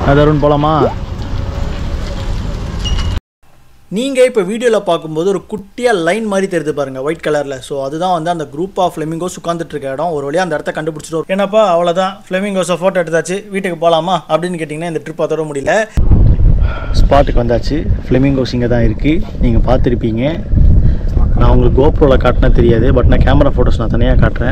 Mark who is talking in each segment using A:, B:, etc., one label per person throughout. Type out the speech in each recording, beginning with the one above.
A: அது அருண் போலாமா
B: நீங்கள் இப்போ வீடியோவில் பார்க்கும்போது ஒரு குட்டியாக லைன் மாதிரி தெரியுது பாருங்கள் ஒயிட் கலரில் ஸோ அதுதான் வந்து அந்த குரூப் ஆஃப் ஃப்ளெமிங்கோஸ் உட்காந்துட்டு இருக்க இடம் ஒரு வழியாக அந்த இடத்த கண்டுபிடிச்சிட்டு என்னப்பா அவ்வளோதான் ஃப்ளெமிங்கோஸை ஃபோட்டோ எடுத்தாச்சு வீட்டுக்கு போகலாமா அப்படின்னு கேட்டிங்கன்னா இந்த ட்ரிப் அதோட முடியல
A: ஸ்பாட்டுக்கு வந்தாச்சு ஃப்ளெமிங்கோஸ் இங்கே தான் இருக்குது நீங்கள் பார்த்துருப்பீங்க நான் உங்களுக்கு கோப்ரோவில் காட்டினா தெரியாது பட் நான் கேமரா ஃபோட்டோஸ் நான் தனியாக காட்டுறேன்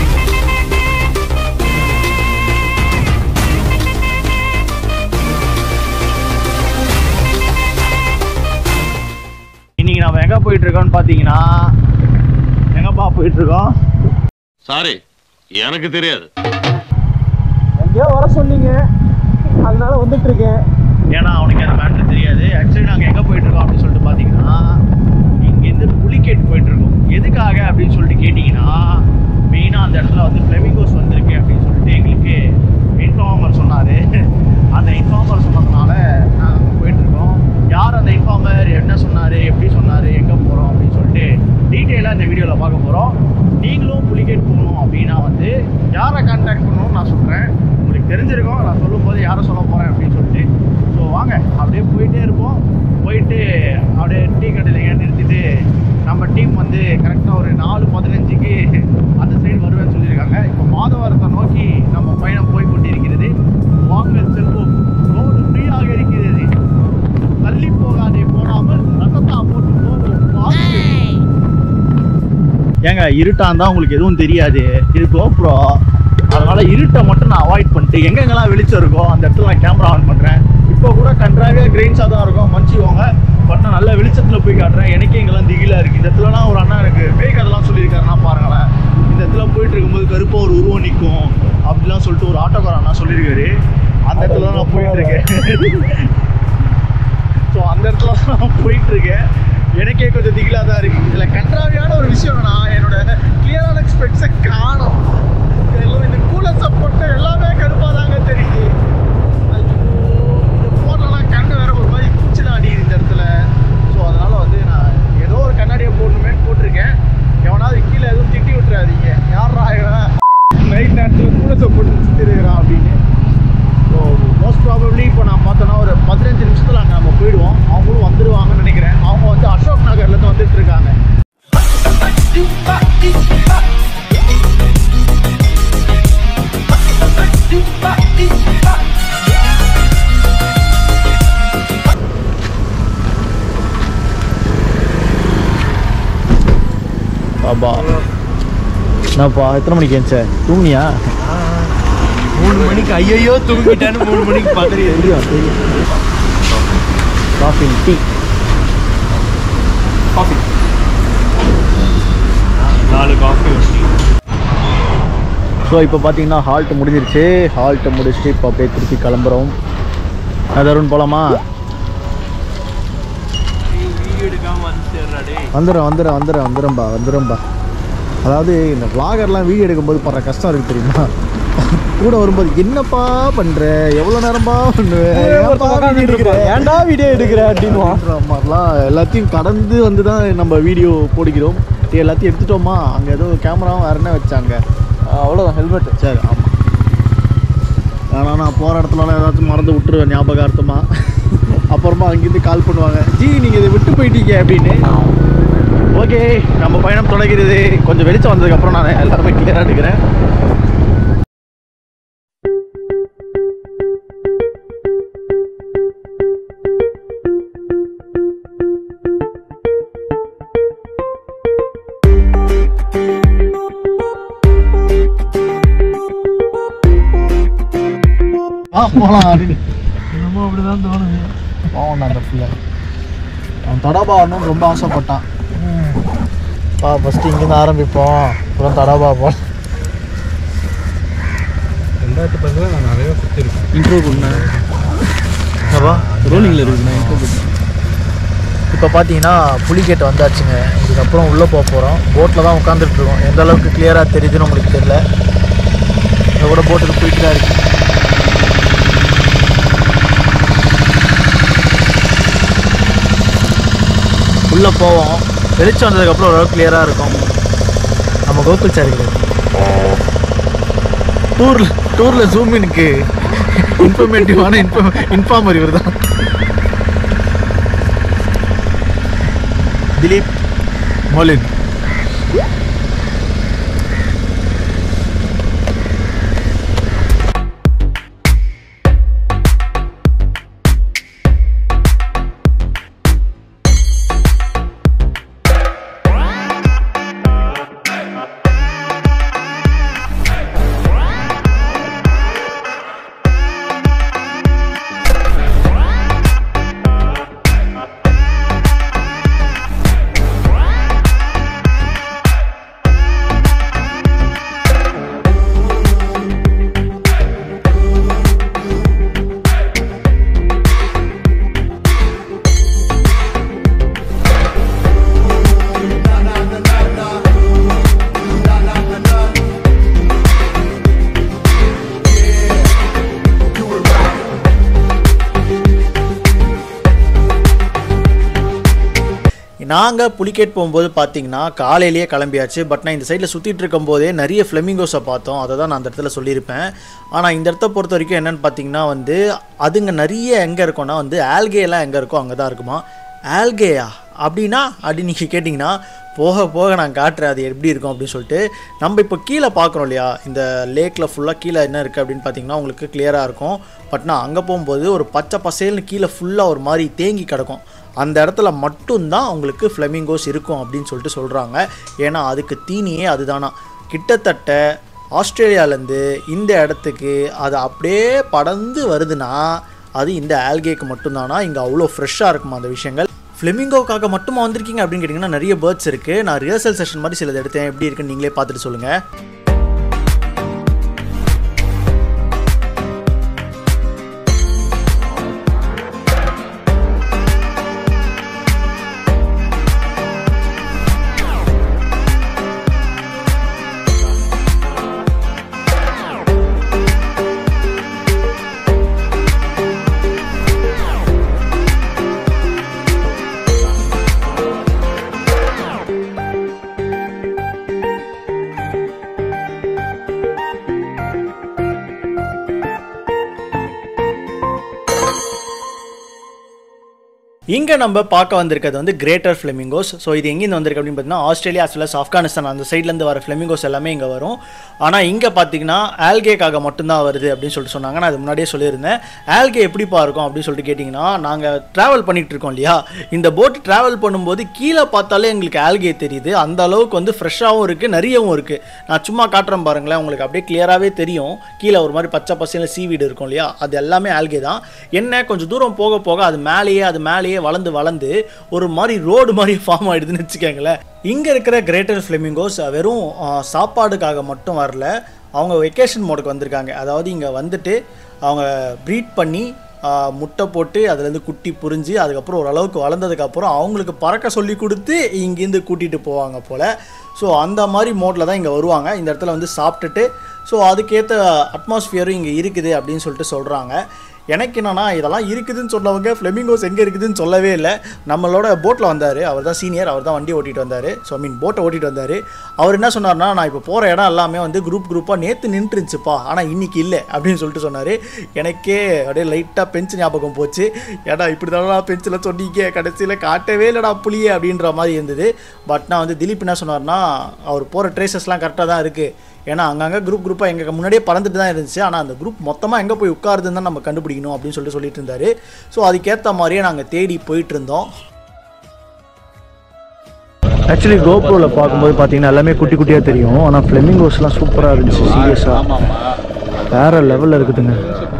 A: இன்னைக்கு நம்ம எங்கே போயிட்டு இருக்கோம்னு பார்த்தீங்கன்னா எங்கப்பா போயிட்டு இருக்கோம்
C: சாரி எனக்கு தெரியாது
A: எங்கேயோ வர சொன்னீங்க அதனால வந்துட்டு இருக்கேன் ஏன்னா அவனுக்கு அந்த மேட்ரு தெரியாது ஆக்சுவலி நாங்கள் எங்கே போயிட்டு இருக்கோம் அப்படின்னு சொல்லிட்டு பார்த்தீங்கன்னா இங்கேருந்து புலிகேட் போயிட்டு இருக்கோம் எதுக்காக அப்படின்னு சொல்லிட்டு கேட்டிங்கன்னா மெயினாக அந்த இடத்துல வந்து ஃப்ளெமிங்கோஸ் வந்திருக்கு அப்படின்னு சொல்லிட்டு எங்களுக்கு இன்ஃபார்மர் சொன்னார் அந்த இன்ஃபார்மர் சொன்னதுனால நாங்கள் அங்கே போயிட்டு இருக்கோம் யார் அந்த இன்ஃபார்மர் என்ன சொன்னார் எப்படி சொன்னார் எங்கே போகிறோம் அப்படின்னு சொல்லிட்டு டீட்டெயிலாக இந்த வீடியோவில் பார்க்க போகிறோம் நீங்களும் புலிகேட் போகணும் அப்படின்னா வந்து யாரை கான்டாக்ட் பண்ணணும்னு நான் சொல்கிறேன் உங்களுக்கு தெரிஞ்சிருக்கும் நான் சொல்லும்போது யாரை சொல்ல போகிறேன் அப்படின்னு சொல்லிட்டு ஸோ வாங்க அப்படியே போயிட்டே இருப்போம் போயிட்டு அப்படியே டீ கடையில் நிறுத்திட்டு நம்ம டீம் வந்து கரெக்டாக ஒரு நாலு பதினஞ்சுக்கு அந்த சைடு வருவேன்னு சொல்லியிருக்காங்க இப்போ மாதவரத்தை நோக்கி நம்ம பயணம் போய் கொண்டிருக்கிறது வாங்க செல்வோம் ரோடு ஃப்ரீயாக இருக்கிறது தள்ளி போகாதே போடாமல் ரசத்தா போட்டு போவோம் ஏங்க இருட்டா இருந்தா உங்களுக்கு எதுவும் தெரியாது இது கோப்ரோ அதனால இருட்டை மட்டும் நான் அவாய்ட் பண்ணிட்டு எங்கெங்கெல்லாம் வெளிச்சம் இருக்கோ அந்த இடத்துல நான் கேமரா ஆன் பண்றேன் இப்போ கூட கன்றாவே கிரெயின்ஸாக தான் இருக்கும் மன்னிச்சுக்கோங்க பட் நான் நல்ல வெளிச்சத்தில் போய் காட்டுறேன் எனக்கே இங்கெல்லாம் திகிலா இருக்கு இந்த இடத்துலலாம் ஒரு அண்ணா எனக்கு பேக் அதெல்லாம் சொல்லியிருக்காருன்னா பாருங்களேன் இந்த இடத்துல போயிட்டு இருக்கும்போது கருப்பா ஒரு உருவம் நிற்கும் அப்படிலாம் சொல்லிட்டு ஒரு ஆட்டோக்கார அண்ணா சொல்லியிருக்காரு அந்த இடத்துல தான் நான் போயிட்டு இருக்கேன் ஸோ அந்த இடத்துல தான் நான் போயிட்டு இருக்கேன் எனக்கே கொஞ்சம் திகிலாக தான் இருக்கு இதில் கன்றாவியான ஒரு விஷயம் என்னன்னா என்னோட கிளியரான ஸ்பெக்ஸை காணும் எல்லாம் இந்த கூலர் சப்போர்ட்டு எல்லாமே கருப்பாக தாங்க தெரியுது ஐயோ, இந்த ஃபோன்லலாம் கண்ணு வேற ஒரு மாதிரி குச்சிலாம் அடிக்குது இந்த இடத்துல ஸோ அதனால வந்து நான் ஏதோ ஒரு கண்ணாடியை போடணுமே போட்டிருக்கேன் எவனாவது கீழே எதுவும் திட்டி விட்டுறாதீங்க யாரா இவன் நைட் நேரத்தில் கூலர் சப்போர்ட் சுற்றி இருக்கிறான் அப்படின்னு ஸோ மோஸ்ட் ப்ராபப்ளி இப்போ நான் பார்த்தோன்னா ஒரு பதினஞ்சு நிமிஷத்தில் அங்கே நம்ம போயிடுவோம் அவங்களும் வந்துடுவாங்கன்னு நினைக்கிறேன் அவங்க வந்து அசோக் நகர்லேருந்து வந்துட்டு இருக்காங்க பாபா என்னப்பா எத்தனை மணிக்கு ஏன்ச்ச தூங்கியா
D: மூணு மணிக்கு ஐயோ தூங்கிட்டான்னு மூணு மணிக்கு பதறி
A: தெரியும் தெரியும் காஃபி டீ
D: காஃபி நாலு காஃபி வச்சு
A: ஸோ இப்போ பார்த்தீங்கன்னா ஹால்ட் முடிஞ்சிருச்சு ஹால்ட் முடிச்சுட்டு இப்போ அப்படியே திருப்பி கிளம்புறோம் அது அருண் போகலாமா
D: வீடியோ எடுக்காம வந்துடுறாடே
A: வந்துடும் வந்துடும் வந்துடும் வந்துடும்பா வந்துடும்பா அதாவது இந்த vloggerலாம் வீடியோ எடுக்கும்போது படுற கஷ்டம் இருக்கு தெரியுமா கூட வரும்போது என்னப்பா பண்ற எவ்வளோ நேரம்பா பண்ணுவேன்
D: ஏன்டா வீடியோ எடுக்கிற அப்படின்னு
A: மாதிரிலாம் எல்லாத்தையும் கடந்து வந்து தான் நம்ம வீடியோ போடுகிறோம் இது எல்லாத்தையும் எடுத்துட்டோமா அங்கே ஏதோ கேமராவும் வேற என்ன வச்சாங்க
D: அவ்வளோதான் ஹெல்மெட்
A: சரி ஆமாம் ஆனால் நான் போகிற இடத்துலலாம் ஏதாச்சும் மறந்து விட்டுருவேன் ஞாபகார்த்தமாக அப்புறமா அங்கேருந்து கால் பண்ணுவாங்க ஜி நீங்கள் இதை விட்டு போயிட்டீங்க அப்படின்னு ஓகே நம்ம பயணம் தொடங்கிறது கொஞ்சம் வெளிச்சம் வந்ததுக்கப்புறம் நான் எல்லாருமே கிளியராக எடுக்கிறேன் ஆ போகலாம் அப்படின்னு
D: என்னமோ அப்படிதான் தோணுது
A: பாவம் அந்த பிள்ளை அவன் தடாபா வரணும்னு ரொம்ப ஆசைப்பட்டான் பா ஃபஸ்ட்டு இங்கேருந்து ஆரம்பிப்போம் அப்புறம் தடாபா போ
D: ரெண்டாயிரத்து பதினேழு நான் நிறைய சுற்றிருக்கேன்
A: இன்ட்ரோ கொடுண்ணேன் அப்பா
D: ரோலிங்கில் இருக்குண்ணா இன்ட்ரோ
A: இப்போ பார்த்தீங்கன்னா புலிகேட் வந்தாச்சுங்க இதுக்கப்புறம் உள்ளே போக போகிறோம் போட்டில் தான் உட்காந்துட்டு இருக்கோம் எந்த அளவுக்கு கிளியராக தெரியுதுன்னு உங்களுக்கு தெரியல இங்கே கூட போட்டுக்கு போயிட்டு தான் இருக்கு உள்ளே போவோம் வெளிச்சம் வந்ததுக்கப்புறம் ஓரளவுக்கு கிளியராக இருக்கும் நம்ம கோகுல் சார் இருக்கிறது டூரில் டூரில் ஜூமினுக்கு இன்ஃபர்மேட்டிவான இன்ஃபர்ம் இன்ஃபார்மர் இவர் தான் திலீப் மொலின் நாங்கள் புலிகேட் போகும்போது பார்த்தீங்கன்னா காலையிலேயே கிளம்பியாச்சு பட் நான் இந்த சைடில் சுற்றிட்டு இருக்கும்போதே நிறைய ஃப்ளெமிங்கோஸை பார்த்தோம் அதை தான் நான் அந்த இடத்துல சொல்லியிருப்பேன் ஆனால் இந்த இடத்த பொறுத்த வரைக்கும் என்னென்னு பார்த்தீங்கன்னா வந்து அதுங்க நிறைய எங்கே இருக்கும்னா வந்து ஆல்கேலாம் எங்கே இருக்கோ அங்கே தான் இருக்குமா ஆல்கேயா அப்படின்னா அப்படி நீங்கள் கேட்டிங்கன்னா போக போக நான் காட்டுறேன் அது எப்படி இருக்கும் அப்படின்னு சொல்லிட்டு நம்ம இப்போ கீழே பார்க்குறோம் இல்லையா இந்த லேக்கில் ஃபுல்லாக கீழே என்ன இருக்குது அப்படின்னு பார்த்தீங்கன்னா உங்களுக்கு கிளியராக இருக்கும் பட் நான் அங்கே போகும்போது ஒரு பச்சை பசேல்னு கீழே ஃபுல்லாக ஒரு மாதிரி தேங்கி கிடக்கும் அந்த இடத்துல மட்டும்தான் உங்களுக்கு ஃப்ளெமிங்கோஸ் இருக்கும் அப்படின்னு சொல்லிட்டு சொல்கிறாங்க ஏன்னா அதுக்கு தீனியே அதுதானா கிட்டத்தட்ட ஆஸ்திரேலியாவிலேருந்து இந்த இடத்துக்கு அது அப்படியே படர்ந்து வருதுன்னா அது இந்த ஆல்கேக்கு மட்டும்தானா இங்கே அவ்வளோ ஃப்ரெஷ்ஷாக இருக்குமா அந்த விஷயங்கள் ஃப்ளெமிங்கோக்காக மட்டுமா வந்திருக்கீங்க அப்படின்னு கேட்டிங்கன்னா நிறைய பேர்ட்ஸ் இருக்குது நான் ரிஹர்சல் செஷன் மாதிரி சிலது எடுத்தேன் எப்படி இருக்குன்னு நீங்களே பார்த்துட்டு சொல்லுங்கள் இங்கே நம்ம பார்க்க வந்திருக்கிறது வந்து கிரேட்டர் ஃப்ளெமிங்கோஸ் ஸோ இது எங்கேருந்து வந்திருக்கு அப்படின்னு பார்த்தீங்கன்னா Australia as well as Afghanistan அந்த சைட்லேருந்து வர ஃப்ளெமிங்கோஸ் எல்லாமே இங்கே வரும் ஆனால் இங்கே பார்த்தீங்கன்னா ஆல்கேக்காக மட்டும்தான் வருது அப்படின்னு சொல்லிட்டு சொன்னாங்க நான் அது முன்னாடியே சொல்லியிருந்தேன் ஆல்கே எப்படிப்பா இருக்கும் அப்படின்னு சொல்லிட்டு கேட்டிங்கன்னா நாங்கள் ட்ராவல் பண்ணிட்டு இருக்கோம் இல்லையா இந்த போட் ட்ராவல் பண்ணும்போது கீழே பார்த்தாலே எங்களுக்கு ஆல்கே தெரியுது அந்த அளவுக்கு வந்து ஃப்ரெஷ்ஷாகவும் இருக்குது நிறையவும் இருக்குது நான் சும்மா காட்டுறேன் பாருங்களேன் உங்களுக்கு அப்படியே கிளியராகவே தெரியும் கீழே ஒரு மாதிரி பச்சை பசையில் சீவீடு இருக்கும் இல்லையா அது எல்லாமே ஆல்கே தான் என்ன கொஞ்சம் தூரம் போக போக அது மேலேயே அது மேலேயே வளர்ந்து வளர்ந்து ஒரு மாதிரி ரோடு மாதிரி ஃபார்ம் ஆயிடுதுன்னு வச்சுக்கோங்களேன் இங்கே இருக்கிற கிரேட்டர் ஃப்ளெமிங்கோஸ் வெறும் ஆ, சாப்பாடுக்காக மட்டும் வரல அவங்க வெக்கேஷன் மோடுக்கு வந்திருக்காங்க அதாவது இங்கே வந்துட்டு அவங்க ப்ரீட் பண்ணி ஆ, முட்டை போட்டு அதுலேருந்து குட்டி புரிஞ்சு அதுக்கப்புறம் ஓரளவுக்கு வளர்ந்ததுக்கப்புறம் அவங்களுக்கு பறக்க சொல்லி கொடுத்து இங்கேருந்து கூட்டிகிட்டு போவாங்க போல் ஸோ அந்த மாதிரி மோட்டில் தான் இங்கே வருவாங்க இந்த இடத்துல வந்து சாப்பிட்டுட்டு ஸோ அதுக்கேற்ற அட்மாஸ்ஃபியரும் இங்கே இருக்குது அப்படின்னு சொல்லிட்டு சொல்கிறாங்க எனக்கு என்னன்னா இதெல்லாம் இருக்குதுன்னு சொன்னவங்க ஃப்ளெமிங்கோஸ் எங்கே இருக்குதுன்னு சொல்லவே இல்லை நம்மளோட போட்டில் வந்தார் அவர் தான் சீனியர் அவர் தான் வண்டி ஓட்டிட்டு வந்தார் ஸோ ஐ மீன் போட்டை ஓட்டிட்டு வந்தார் அவர் என்ன சொன்னார்னா நான் இப்போ போகிற இடம் எல்லாமே வந்து குரூப் குரூப்பாக நேற்று நின்றுருந்துச்சுப்பா ஆனால் இன்னைக்கு இல்லை அப்படின்னு சொல்லிட்டு சொன்னார் எனக்கே அப்படியே லைட்டாக பெஞ்ச் ஞாபகம் போச்சு ஏடா இப்படி தானடா பெஞ்சில் சொன்னீங்க கடைசியில் காட்டவே இல்லைடா புளியே அப்படின்ற மாதிரி இருந்தது பட் நான் வந்து திலீப் என்ன சொன்னார்னா அவர் போகிற ட்ரேசஸ்லாம் கரெக்டாக தான் இருக்குது ஏன்னா அங்கங்கே குரூப் குரூப்பாக எங்கள் முன்னாடியே பறந்துட்டு தான் இருந்துச்சு ஆனால் அந்த குரூப் மொத்தமாக எங்கே போய் உட்காருதுன்னு தான் நம்ம கண்டுபிடிக்கணும் அப்படின்னு சொல்லிட்டு சொல்லிட்டு இருந்தாரு ஸோ அதுக்கேற்ற மாதிரியே நாங்கள் தேடி போயிட்டு இருந்தோம் ஆக்சுவலி கோப்ரோவில் பார்க்கும்போது பார்த்தீங்கன்னா எல்லாமே குட்டி குட்டியாக தெரியும் ஆனால் ஃப்ளெமிங்கோஸ்லாம் சூப்பராக இருந்துச்சு சீரியஸாக வேற லெவலில் இருக்குதுங்க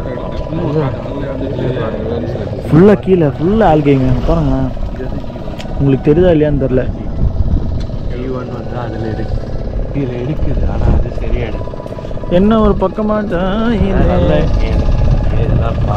A: ஃபுல்லாக கீழே ஃபுல்லாக ஆல்கைங்க பாருங்களேன் உங்களுக்கு தெரியுதா இல்லையான்னு தெரில
D: ஒன் வந்து அதில் இருக்கு இதில் இருக்குது ஆனால் அது சரியாயிடுது
A: என்ன ஒரு பக்கமாக
D: அதனால இதெல்லாம் பா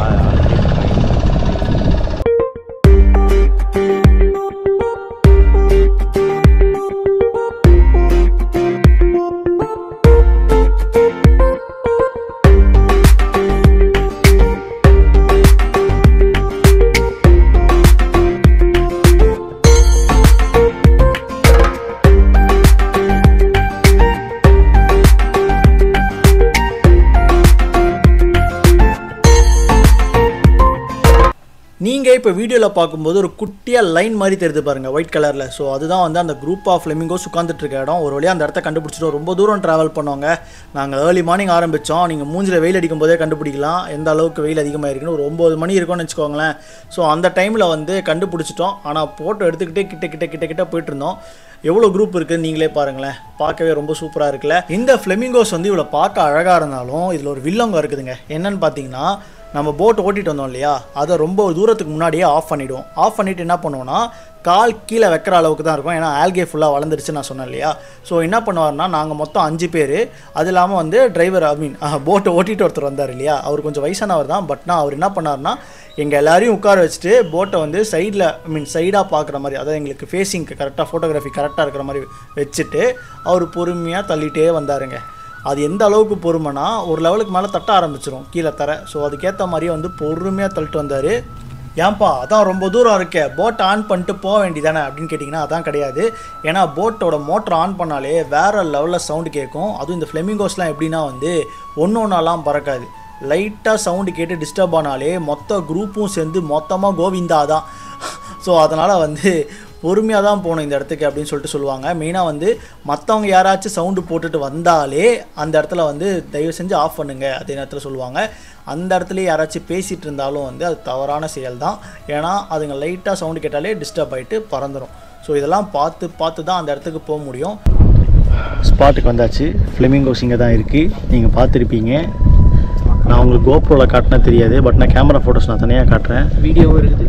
B: நீங்கள் இப்போ வீடியோவில் பார்க்கும்போது ஒரு குட்டியாக லைன் மாதிரி தெரியுது பாருங்கள் ஒயிட் கலரில் ஸோ அதுதான் வந்து அந்த குரூப் ஆஃப் ஃப்ளெமிங்கோஸ் உட்காந்துட்டு இருக்க இடம் ஒரு வழியாக அந்த இடத்த கண்டுபிடிச்சிட்டோம் ரொம்ப தூரம் ட்ராவல் பண்ணோங்க நாங்கள் ஏர்லி மார்னிங் ஆரம்பித்தோம் நீங்கள் மூஞ்சில் வெயில் அடிக்கும் போதே கண்டுபிடிக்கலாம் எந்த அளவுக்கு வெயில் அதிகமாக இருக்குன்னு ஒரு ஒம்பது மணி இருக்கும்னு வச்சுக்கோங்களேன் ஸோ அந்த டைமில் வந்து கண்டுபிடிச்சிட்டோம் ஆனால் ஃபோட்டோ எடுத்துக்கிட்டே கிட்ட கிட்ட கிட்ட கிட்ட போயிட்டு இருந்தோம் எவ்வளோ குரூப் இருக்குன்னு நீங்களே பாருங்களேன் பார்க்கவே ரொம்ப சூப்பராக இருக்குல்ல இந்த ஃப்ளெமிங்கோஸ் வந்து இவ்வளோ பார்க்க அழகாக இருந்தாலும் இதில் ஒரு வில்லங்க இருக்குதுங்க என்னன்னு பார்த்தீங்கன்னா நம்ம போட் ஓட்டிட்டு வந்தோம் இல்லையா அதை ரொம்ப தூரத்துக்கு முன்னாடியே ஆஃப் பண்ணிவிடுவோம் ஆஃப் பண்ணிவிட்டு என்ன பண்ணுவோம்னா கால் கீழே வைக்கிற அளவுக்கு தான் இருக்கும் ஏன்னா ஆல்கே ஃபுல்லாக வளர்ந்துருச்சு நான் சொன்னேன் இல்லையா ஸோ என்ன பண்ணுவார்னா நாங்கள் மொத்தம் அஞ்சு பேர் அது இல்லாமல் வந்து டிரைவர் ஐ மீன் போட்டை ஓட்டிட்டு ஒருத்தர் வந்தார் இல்லையா அவர் கொஞ்சம் வயசானவர் தான் பட் நான் அவர் என்ன பண்ணார்னா எங்கள் எல்லாரையும் உட்கார வச்சுட்டு போட்டை வந்து சைடில் ஐ மீன் சைடாக பார்க்குற மாதிரி அதாவது எங்களுக்கு ஃபேஸிங்க்கு கரெக்டாக ஃபோட்டோகிராஃபி கரெக்டாக இருக்கிற மாதிரி வச்சுட்டு அவர் பொறுமையாக தள்ளிட்டே வந்தாருங்க அது எந்த அளவுக்கு பொறுமைனா ஒரு லெவலுக்கு மேலே தட்ட ஆரம்பிச்சிரும் கீழே தர ஸோ அதுக்கேற்ற மாதிரியே வந்து பொறுமையாக தள்ளிட்டு வந்தார் ஏன்பா அதான் ரொம்ப தூரம் இருக்கே போட் ஆன் பண்ணிட்டு போக வேண்டியதானே அப்படின்னு கேட்டிங்கன்னா அதான் கிடையாது ஏன்னா போட்டோட மோட்டர் ஆன் பண்ணாலே வேறு லெவலில் சவுண்டு கேட்கும் அதுவும் இந்த ஃப்ளெமிங்கோஸ்லாம் எப்படின்னா வந்து ஒன்று ஒன்றாலாம் பறக்காது லைட்டாக சவுண்டு கேட்டு டிஸ்டர்ப் ஆனாலே மொத்த குரூப்பும் சேர்ந்து மொத்தமாக கோவிந்தா தான் ஸோ அதனால் வந்து பொறுமையாக தான் போகணும் இந்த இடத்துக்கு அப்படின்னு சொல்லிட்டு சொல்லுவாங்க மெயினாக வந்து மற்றவங்க யாராச்சும் சவுண்டு போட்டுட்டு வந்தாலே அந்த இடத்துல வந்து தயவு செஞ்சு ஆஃப் பண்ணுங்க அதே நேரத்தில் சொல்லுவாங்க அந்த இடத்துல யாராச்சும் பேசிகிட்டு இருந்தாலும் வந்து அது தவறான செயல் தான் ஏன்னா அதுங்க லைட்டாக சவுண்டு கேட்டாலே டிஸ்டர்ப் ஆகிட்டு பறந்துடும் ஸோ இதெல்லாம் பார்த்து பார்த்து தான் அந்த இடத்துக்கு போக முடியும் ஸ்பாட்டுக்கு வந்தாச்சு ஃப்ளெமிங்கோஸ் இங்கே தான் இருக்குது நீங்கள் பார்த்துருப்பீங்க நான் உங்களுக்கு கோப்ரோவில் காட்டினா தெரியாது பட் நான் கேமரா ஃபோட்டோஸ் நான் தனியாக காட்டுறேன்
D: வீடியோவும் இருக்குது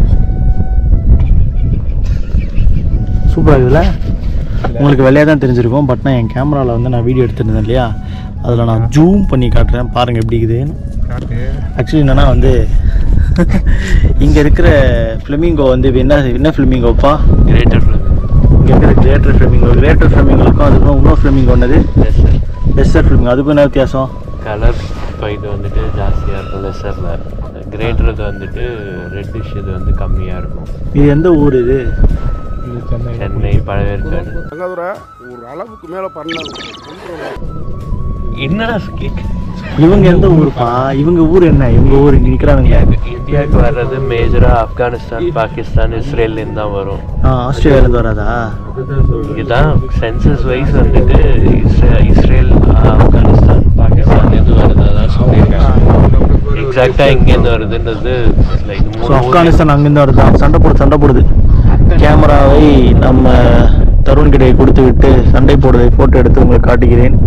B: சூப்பராக இருக்குதுல்ல உங்களுக்கு வெள்ளையாக தான் தெரிஞ்சிருக்கும் பட் நான் என் கேமராவில் வந்து நான் வீடியோ எடுத்துருந்தேன் இல்லையா அதில் நான் ஜூம் பண்ணி காட்டுறேன் பாருங்கள் எப்படி இருக்குது ஆக்சுவலி என்னென்னா வந்து இங்கே இருக்கிற ஃப்ளெமிங்கோ வந்து என்ன என்ன ஃப்ளெமிங்கோப்பா
D: கிரேட்டர்
B: இங்கே இருக்கிற கிரேட்டர் ஃப்ளெமிங்கோ கிரேட்டர் ஃப்ளெமிங்கோக்கும் அதுக்கும் இன்னொரு ஃப்ளெமிங்கோ ஒன்னது லெஸ்ஸர் ஃப்ளெமிங்கோ அதுக்கும் என்ன வித்தியாசம்
E: கலர் இது வந்துட்டு ஜாஸ்தியாக இருக்கும் லெஸரில் கிரேட்டருக்கு வந்துட்டு ரெட்டிஷ் இது வந்து கம்மியாக இருக்கும்
B: இது எந்த ஊர் இது
E: சென்னை பழவேற்காடு
F: தங்காதுரை ஒரு அளவுக்கு மேலே பண்ண
E: என்னடா கேக்
B: இவங்க எந்த ஊருப்பா இவங்க ஊர் என்ன இவங்க ஊர் இங்கே நிற்கிறானுங்க
E: இந்தியாவுக்கு வர்றது மேஜராக ஆப்கானிஸ்தான் பாகிஸ்தான் இஸ்ரேல்லேருந்து தான் வரும்
B: ஆ ஆஸ்திரேலியாலேருந்து வராதா
E: இதுதான் சென்சஸ் வைஸ் வந்துட்டு இஸ்ரே- இஸ்ரேல் ஆப்கானிஸ்தான் பாகிஸ்தான்லேருந்து வருதா சொல்லியிருக்காங்க எக்ஸாக்டாக எங்கேருந்து வருதுன்றது லைக்
B: ஸோ ஆப்கானிஸ்தான் அங்கேருந்து வருதா சண்டை போடு சண்டை போடுது கேமராவை நம்ம தருண் கிடையை கொடுத்து விட்டு சண்டை போடுவதை ஃபோட்டோ எடுத்து உங்களுக்கு காட்டுகிறேன்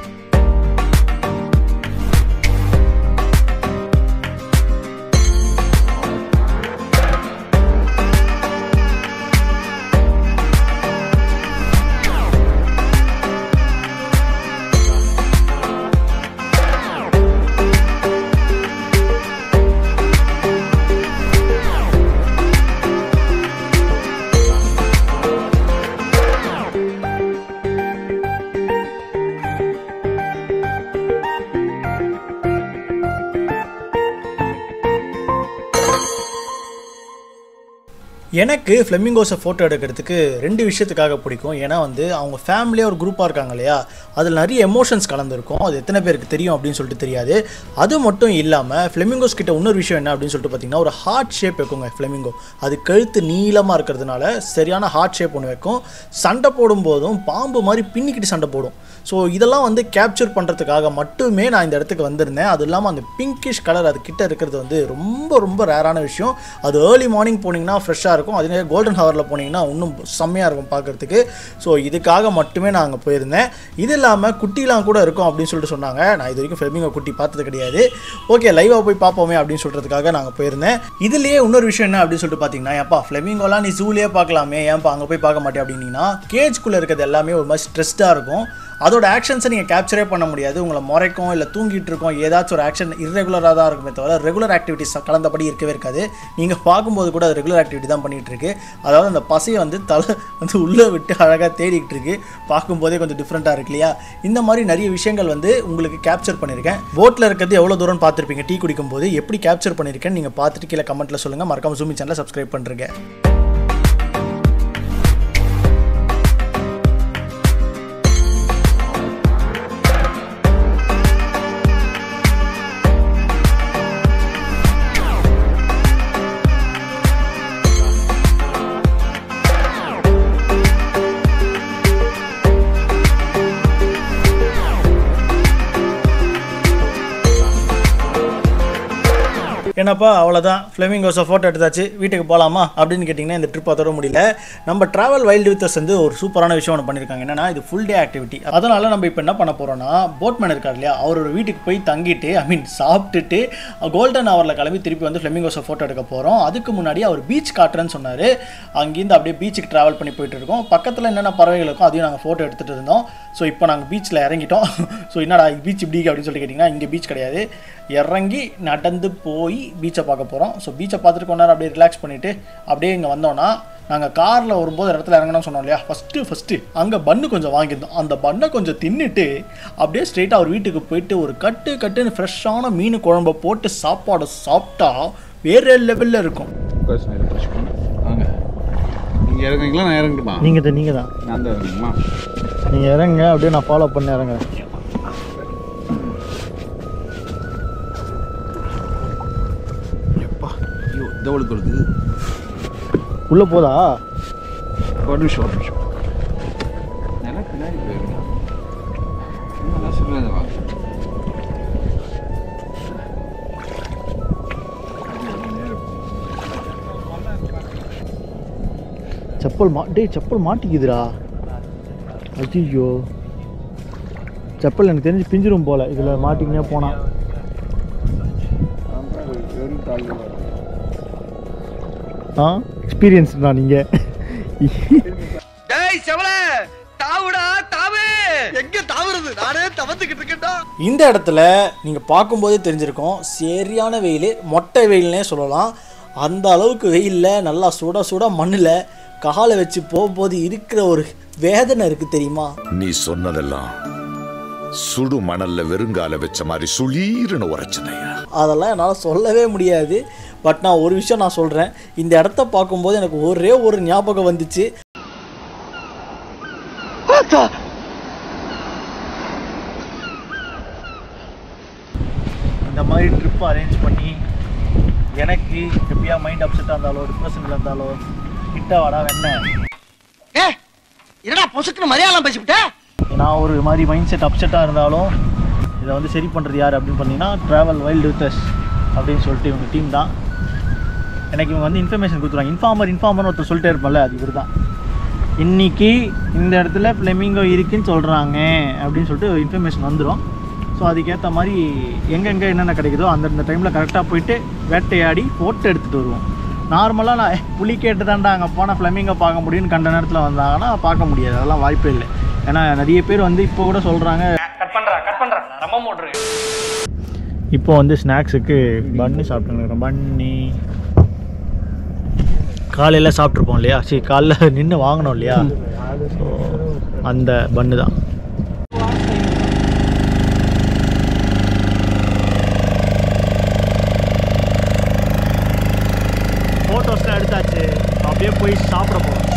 B: எனக்கு ஃப்ளெமிங்கோஸை ஃபோட்டோ எடுக்கிறதுக்கு ரெண்டு விஷயத்துக்காக பிடிக்கும் ஏன்னா வந்து அவங்க ஃபேமிலியாக ஒரு குரூப்பாக இருக்காங்க இல்லையா அதில் நிறைய எமோஷன்ஸ் கலந்துருக்கும் அது எத்தனை பேருக்கு தெரியும் அப்படின்னு சொல்லிட்டு தெரியாது அது மட்டும் இல்லாமல் ஃப்ளெமிங்கோஸ் கிட்ட இன்னொரு விஷயம் என்ன அப்படின்னு சொல்லிட்டு பார்த்தீங்கன்னா ஒரு ஹார்ட் ஷேப் வைக்குங்க ஃப்ளெமிங்கோ அது கழுத்து நீளமாக இருக்கிறதுனால சரியான ஹார்ட் ஷேப் ஒன்று வைக்கும் சண்டை போடும்போதும் பாம்பு மாதிரி பின்னிக்கிட்டு சண்டை போடும் ஸோ இதெல்லாம் வந்து கேப்சர் பண்ணுறதுக்காக மட்டுமே நான் இந்த இடத்துக்கு வந்திருந்தேன் அது இல்லாமல் அந்த பிங்கிஷ் கலர் அது கிட்ட இருக்கிறது வந்து ரொம்ப ரொம்ப ரேரான விஷயம் அது ஏர்லி மார்னிங் போனீங்கன்னா ஃப்ரெஷ்ஷாக இருக்கும் அதே கோல்டன் ஹவரில் போனீங்கன்னா இன்னும் செம்மையாக இருக்கும் பார்க்குறதுக்கு ஸோ இதுக்காக மட்டுமே நான் அங்கே போயிருந்தேன் இது இல்லாமல் குட்டிலாம் கூட இருக்கும் அப்படின்னு சொல்லிட்டு சொன்னாங்க நான் இது வரைக்கும் ஃப்ளெமிங்கோ குட்டி பார்த்தது கிடையாது ஓகே லைவாக போய் பார்ப்போமே அப்படின்னு சொல்கிறதுக்காக நாங்கள் போயிருந்தேன் இதுலேயே இன்னொரு விஷயம் என்ன அப்படின்னு சொல்லிட்டு பார்த்தீங்கன்னா ஏப்பா ஃப்ளெமிங்கோலாம் நீ ஜூலேயே பார்க்கலாமே ஏன்ப்பா அங்கே போய் பார்க்க மாட்டேன் அப்படின்னீங்கன்னா கேஜ்குள்ளே இருக்கிறது எல்லாமே ஒரு மாதிரி ஸ்ட்ரெஸ்டாக இருக்கும் அதோட ஆக்ஷன்ஸை நீங்கள் கேப்சரே பண்ண முடியாது உங்களை முறைக்கும் இல்லை தூங்கிட்டு இருக்கோம் ஏதாச்சும் ஒரு ஆக்ஷன் இர்ரெகுலராக தான் இருக்குமே தவிர ரெகுலர் ஆக்டிவிட்டிஸ் கலந்தபடி இருக்கவே இருக்காது நீங்கள் பார்க்கும்போது கூட அது ரெகுலர் ஆக்டிவிட்டி தான் பண்ணிகிட்டு இருக்கு அதாவது அந்த பசையை வந்து தலை வந்து உள்ளே விட்டு அழகாக தேடிக்கிட்டு இருக்கு பார்க்கும்போதே கொஞ்சம் டிஃப்ரெண்ட்டாக இருக்கு இல்லையா இந்த மாதிரி நிறைய விஷயங்கள் வந்து உங்களுக்கு கேப்சர் பண்ணியிருக்கேன் போட்டில் இருக்கிறது எவ்வளோ தூரம் பார்த்துருப்பீங்க டீ குடிக்கும்போது எப்படி கேப்சர் பண்ணியிருக்கேன் நீங்கள் பார்த்துட்டு கீழே கமெண்ட்டில் சொல்லுங்கள் மறக்காம ஜூமி சேனலை சப்ஸ்கிரைப் பண்ணுறேங்க என்னப்பா அவ்வளோதான் ஃப்ளெமிங்கோஸை ஃபோட்டோ எடுத்தாச்சு வீட்டுக்கு போகலாமா அப்படின்னு கேட்டிங்கன்னா இந்த ட்ரிப் அதோட முடியல நம்ம ட்ராவல் வைல்டு வித்தர்ஸ் வந்து ஒரு சூப்பரான விஷயம் ஒன்று பண்ணியிருக்காங்க என்னன்னா இது ஃபுல் டே ஆக்டிவிட்டி அதனால் நம்ம இப்போ என்ன பண்ண போகிறோம்னா போட்மேன் இருக்கார் இல்லையா அவரோட வீட்டுக்கு போய் தங்கிட்டு ஐ மீன் சாப்பிட்டுட்டு கோல்டன் ஹவரில் கிளம்பி திருப்பி வந்து ஃப்ளெமிங்கோஸை ஃபோட்டோ எடுக்க போகிறோம் அதுக்கு முன்னாடி அவர் பீச் காட்டுறேன்னு சொன்னார் அங்கேருந்து அப்படியே பீச்சுக்கு ட்ராவல் பண்ணி போயிட்டு இருக்கோம் பக்கத்தில் என்னென்ன பறவைகள் இருக்கோ அதையும் நாங்கள் ஃபோட்டோ எடுத்துகிட்டு இருந்தோம் ஸோ இப்போ நாங்கள் பீச்சில் இறங்கிட்டோம் ஸோ என்னடா பீச் இப்படி அப்படின்னு சொல்லி கேட்டிங்கன்னா இங்கே பீச் கிடையாது இறங்கி நடந்து போய் பீச்சை பார்க்க போகிறோம் ஸோ பீச்சை பார்த்துட்டு கொஞ்ச நேரம் அப்படியே ரிலாக்ஸ் பண்ணிவிட்டு அப்படியே இங்கே வந்தோன்னா நாங்கள் காரில் வரும்போது ஒரு இடத்துல இறங்கணும்னு சொன்னோம் இல்லையா ஃபஸ்ட்டு ஃபஸ்ட்டு அங்கே பன்னு கொஞ்சம் வாங்கியிருந்தோம் அந்த பண்ணை கொஞ்சம் தின்னுட்டு அப்படியே ஸ்ட்ரெயிட்டாக அவர் வீட்டுக்கு போயிட்டு ஒரு கட்டு கட்டுன்னு ஃப்ரெஷ்ஷான மீன் குழம்ப போட்டு சாப்பாடை சாப்பிட்டா வேறு லெவலில் இருக்கும்
F: வாங்க நீங்கள் இறங்குறீங்களா நான் இறங்கட்டுமா
A: நீங்கள் தான் நீங்கள் தான்
F: நான் தான் இறங்குமா
A: நீங்கள் இறங்க அப்படியே நான் ஃபாலோ பண்ணி இறங்குறேன்
F: எப்பா ஐயோ தவளுக்கு வருது
A: உள்ளே போதா
F: ஒரு நிமிஷம் ஒரு நிமிஷம் நல்லா பின்னாடி போயிருங்க நல்லா சொல்லுங்க வா
A: செப்பல் மா டேய் செப்பல் மாட்டிக்குதுடா ஐயோ செப்பல் எனக்கு தெரிஞ்சு பிஞ்சிரும் போல இதில் மாட்டிக்கினே போனா
F: வெறும் கால்
A: ஆ எக்ஸ்பீரியன்ஸ் தான் நீங்கள்
D: டேய் செவல தாவுடா தாவு எங்க தாவுறது நானே தவந்துக்கிட்டு இருக்கேன்டா
B: இந்த இடத்துல நீங்கள் பார்க்கும்போதே தெரிஞ்சிருக்கும் சரியான வெயில் மொட்டை வெயில்னே சொல்லலாம் அந்த அளவுக்கு வெயிலில் நல்லா சுட சுட மண்ணில் காலை வச்சு போகும்போது இருக்கிற ஒரு வேதனை இருக்குது தெரியுமா
G: நீ சொன்னதெல்லாம் சுடு மணல்ல வெறுங்கால வச்ச மாதிரி சுளீர்னு உரைச்சதையா
B: அதெல்லாம் என்னால் சொல்லவே முடியாது பட் நான் ஒரு விஷயம் நான் சொல்கிறேன் இந்த இடத்த பார்க்கும்போது எனக்கு ஒரே ஒரு ஞாபகம் வந்துச்சு
A: இந்த மாதிரி ட்ரிப் அரேஞ்ச் பண்ணி எனக்கு எப்படியா மைண்ட் அப்செட்டாக இருந்தாலோ டிப்ரெஷனில் இருந்தாலோ கிட்ட வாடா வெண்ண
D: ஏ என்னடா பொசுக்குன்னு மலையாளம் பேசிவிட்ட
A: நான் ஒரு மாதிரி மைண்ட் செட் அப்செட்டாக இருந்தாலும் இதை வந்து சரி பண்ணுறது யார் அப்படின்னு பார்த்தீங்கன்னா ட்ராவல் வைல்டு வித்தஸ் அப்படின்னு சொல்லிட்டு இவங்க டீம் தான் எனக்கு இவங்க வந்து இன்ஃபர்மேஷன் கொடுத்துருவாங்க இன்ஃபார்மர் இன்ஃபார்மர் ஒருத்தர் சொல்லிட்டே இருப்பான்ல அது இவர் தான் இன்னைக்கு இந்த இடத்துல ஃப்ளெமிங்கோ இருக்குன்னு சொல்கிறாங்க அப்படின்னு சொல்லிட்டு இன்ஃபர்மேஷன் வந்துடும் ஸோ அதுக்கேற்ற மாதிரி எங்கெங்கே என்னென்ன கிடைக்குதோ அந்தந்த டைமில் கரெக்டாக போயிட்டு வேட்டையாடி ஃபோட்டோ எடுத்துகிட்டு வருவோம் நார்மலாக நான் "ஏய், புலி கேட்டு தாண்டா அங்கே போனால் ஃப்ளெமிங்கோ பார்க்க முடியும்னு கண்ட நேரத்தில் வந்தாங்கன்னா பார்க்க முடியாது அதெல்லாம் வாய்ப்பே இல்லை ஏன்னா நிறைய பேர் வந்து இப்போ கூட சொல்கிறாங்க இப்போ வந்து ஸ்நாக்ஸுக்கு பன்னு சாப்பிட்டுருக்கோம் பன்னி காலையில் சாப்பிட்ருப்போம் இல்லையா சரி காலைல நின்று வாங்கினோம் இல்லையா ஸோ அந்த பன்னு தான் ஃபோட்டோஸ்லாம் எடுத்தாச்சு அப்படியே போய் சாப்பிட போகிறோம்